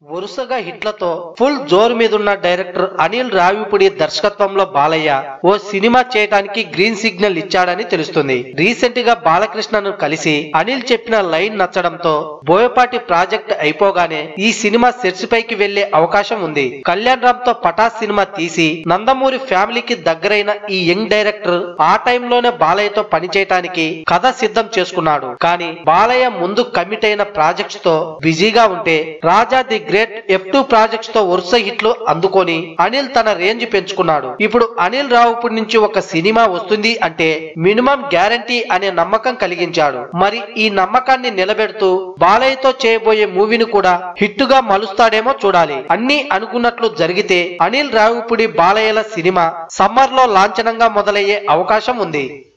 వరుసగా హిట్లతో ఫుల్ జోరు మీదున్న డైరెక్టర్ అనిల్ రావిపూడి దర్శకత్వంలో బాలయ్య ఓ సినిమా చేయడానికి గ్రీన్ సిగ్నల్ ఇచ్చాడని తెలుస్తుంది రీసెంట్ గా బాలకృష్ణను కలిసి అనిల్ చెప్పిన లైన్ నచ్చడంతో బోయపాటి ప్రాజెక్ట్ అయిపోగానే ఈ సినిమా సెట్స్ పైకి వెళ్లే అవకాశం ఉంది కళ్యాణ్ రామ్ తో పటాస్ సినిమా తీసి నందమూరి ఫ్యామిలీకి దగ్గరైన ఈ యంగ్ డైరెక్టర్ ఆ టైంలోనే బాలయ్యతో పనిచేయటానికి కథ సిద్ధం చేసుకున్నాడు కానీ బాలయ్య ముందు కమిట్ అయిన ప్రాజెక్ట్స్ తో బిజీగా ఉంటే Raja the great F two projects తో వరుస హిట్లు అందుకొని అనిల్ తన రేంజ్ పెంచుకున్నాడు ఇప్పుడు అనిల్ రావుపూడి నుంచి ఒక సినిమా వస్తుంది అంటే మినిమం గ్యారంటీ అనే నమ్మకం కలిగించాడు మరి ఈ నమ్మకాన్ని నిలబెడుతూ బాలయ్యతో చేయబోయే మూవీని కూడా హిట్ గా మలుస్తాడేమో చూడాలి అన్ని అనుకున్నట్లు జరిగితే అనిల్ రావుపూడి బాలయ్యల సినిమా సమ్మర్ లో లాంఛనంగా మొదలయ్యే అవకాశం ఉంది